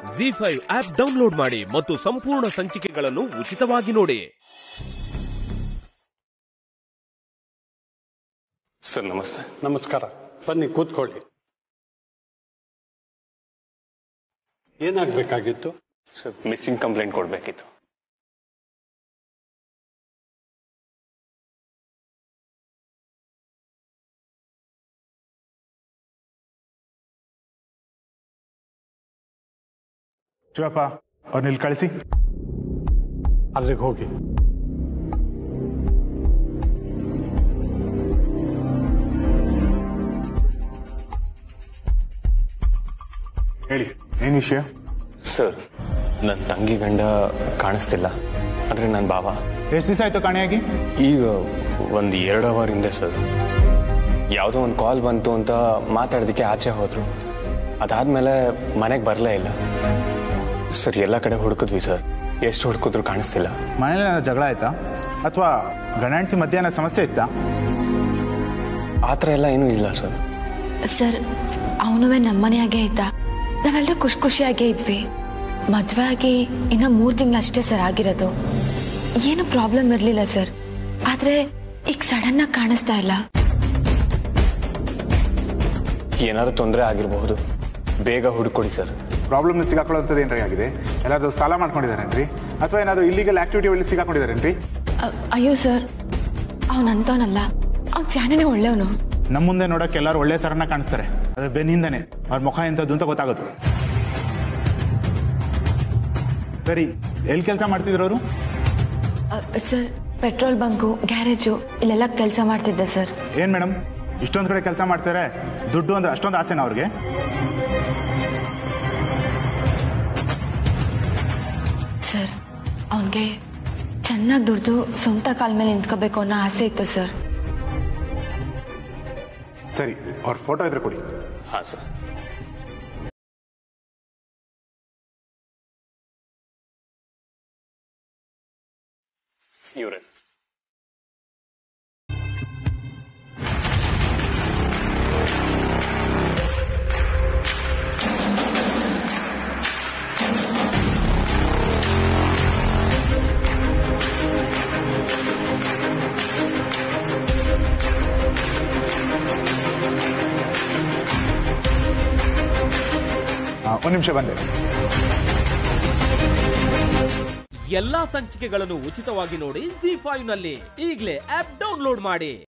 G five app download ಮಾಡಿ ಮತ್ತು ಸಂಪೂರ್ಣ ಸಂಚಿಕೆಗಳನ್ನು ಉಚಿತವಾಗಿ ನೋಡಿ ಸರ್ ನಮಸ್ತೆ ನಮಸ್ಕಾರ ಬನ್ನಿ ಕೂತ್ಕೊಳ್ಳಿ ಏನಾಗಬೇಕಾಗಿತ್ತು ಸರ್ ಮಿಸ್ಸಿಂಗ್ ಕಂಪ್ಲೇಂಟ್ ಕೊಡಬೇಕಿತ್ತು ಶಿವಪ್ಪ ಅವ್ರನ್ನ ಇಲ್ಲಿ ಕಳಿಸಿ ಅಲ್ಲಿಗೆ ಹೋಗಿ ಹೇಳಿ ಏನ್ ವಿಷಯ ಸರ್ ನನ್ನ ತಂಗಿ ಗಂಡ ಕಾಣಿಸ್ತಿಲ್ಲ ಆದರೆ ನನ್ನ ಬಾವ ಎಷ್ಟು ದಿವಸ ಆಯ್ತು ಕಾಣೆಯಾಗಿ ಈಗ ಒಂದು ಎರಡು ಅವರ್ ಹಿಂದೆ ಸರ್ ಯಾವುದೋ ಒಂದು ಕಾಲ್ ಬಂತು ಅಂತ ಮಾತಾಡೋದಕ್ಕೆ ಆಚೆ ಹೋದರು ಅದಾದಮೇಲೆ ಮನೆಗೆ ಬರಲೇ ಇಲ್ಲ ಸರ್ ಎಲ್ಲ ಕಡೆ ಹುಡುಕಿದ್ವಿ ಸರ್ ಎಷ್ಟು ಹುಡುಕಿದ್ರು ಕಾಣಿಸ್ತಿಲ್ಲ ಮನೇಲಿ ಏನಾದ್ರು ಜಗಳ ಆಯ್ತಾ ಅಥವಾ ಗಂಡ ಹೆಂಡತಿ ಮಧ್ಯೆ ಏನಾದ್ರು ಸಮಸ್ಯೆ ಇತ್ತಾ ಆ ಥರ ಎಲ್ಲ ಏನೂ ಇಲ್ಲ ಸರ್ ಸರ್ ಅವನುವೆ ನಮ್ಮನೆಯಾಗೆ ಇದ್ದ ನಾವೆಲ್ಲರೂ ಖುಷಿ ಖುಷಿಯಾಗೇ ಇದ್ವಿ ಮದ್ವೆ ಆಗಿ ಇನ್ನ ಮೂರು ತಿಂಗಳಷ್ಟೇ ಸರ್ ಆಗಿರೋದು ಏನು ಪ್ರಾಬ್ಲಮ್ ಇರಲಿಲ್ಲ ಸರ್ ಆದ್ರೆ ಈಗ ಸಡನ್ ಆಗಿ ಕಾಣಿಸ್ತಾ ಇಲ್ಲ ಏನಾದ್ರು ತೊಂದರೆ ಆಗಿರಬಹುದು ಬೇಗ ಹುಡುಕೊಡಿ ಸರ್ ಪ್ರಾಬ್ಲಮ್ ಸಿಗಾಕೊಳ್ಳೋಂಥದ್ದು ಏನ್ರಿ ಆಗಿದೆ ಎಲ್ಲಾದ್ರೂ ಸಾಲ ಮಾಡ್ಕೊಂಡಿದ್ದಾರೇನ್ರಿ ಅಥವಾ ಏನಾದ್ರು ಇಲ್ಲಿಗಲ್ ಆಕ್ಟಿವಿಟಿ ಒಳ್ಳೆ ಸಿಗಾಕೊಂಡಿದ್ದಾರೇನ್ರಿ ಅ- ಅಯ್ಯೋ ಸರ್ ಅವನಂತವನಲ್ಲ ಅವ್ನ ಚಾನೇ ಒಳ್ಳೆಯವನು ನಮ್ಮ ಮುಂದೆ ನೋಡಕ್ಕೆ ಎಲ್ಲರೂ ಒಳ್ಳೆ ಸರನ್ನ ಕಾಣಿಸ್ತಾರೆ ಅದ್ರ ಬೆನ್ನಿಂದನೇ ಅವ್ರ ಮುಖ ಎಂಥದ್ದು ಅಂತ ಗೊತ್ತಾಗೋದು ಸರಿ ಎಲ್ಲಿ ಕೆಲಸ ಮಾಡ್ತಿದ್ರು ಅವರು ಸರ್ ಪೆಟ್ರೋಲ್ ಬಂಕು ಗ್ಯಾರೇಜು ಇಲ್ಲೆಲ್ಲ ಕೆಲಸ ಮಾಡ್ತಿದ್ದೆ ಸರ್ ಏನ್ ಮೇಡಮ್ ಇಷ್ಟೊಂದ್ ಕಡೆ ಕೆಲಸ ಮಾಡ್ತಾರೆ ದುಡ್ಡು ಅಂದ್ರೆ ಅಷ್ಟೊಂದು ಆಸೆನ ಅವ್ರಿಗೆ ಸರ್ ಅವನಿಗೆ ಚೆನ್ನಾಗಿ ದುಡ್ದು ಸ್ವಂತ ಕಾಲ ಮೇಲೆ ನಿಂತ್ಕೋಬೇಕು ಅನ್ನೋ ಆಸೆ ಇತ್ತು ಸರ್ ಸರಿ ಅವ್ರ ಫೋಟೋ ಇದ್ರೆ ಕೊಡಿ ಹಾಂ ಸರ್ ಇವರೇ ಆ, ಒಂದ್ ನಿಮಿಷ ಬಂದೆ ಎಲ್ಲಾ ಸಂಚಿಕೆಗಳನ್ನು ಉಚಿತವಾಗಿ ನೋಡಿ ಜಿ ಫೈವ್ ನಲ್ಲಿ ಈಗಲೇ ಆಪ್ ಡೌನ್ಲೋಡ್ ಮಾಡಿ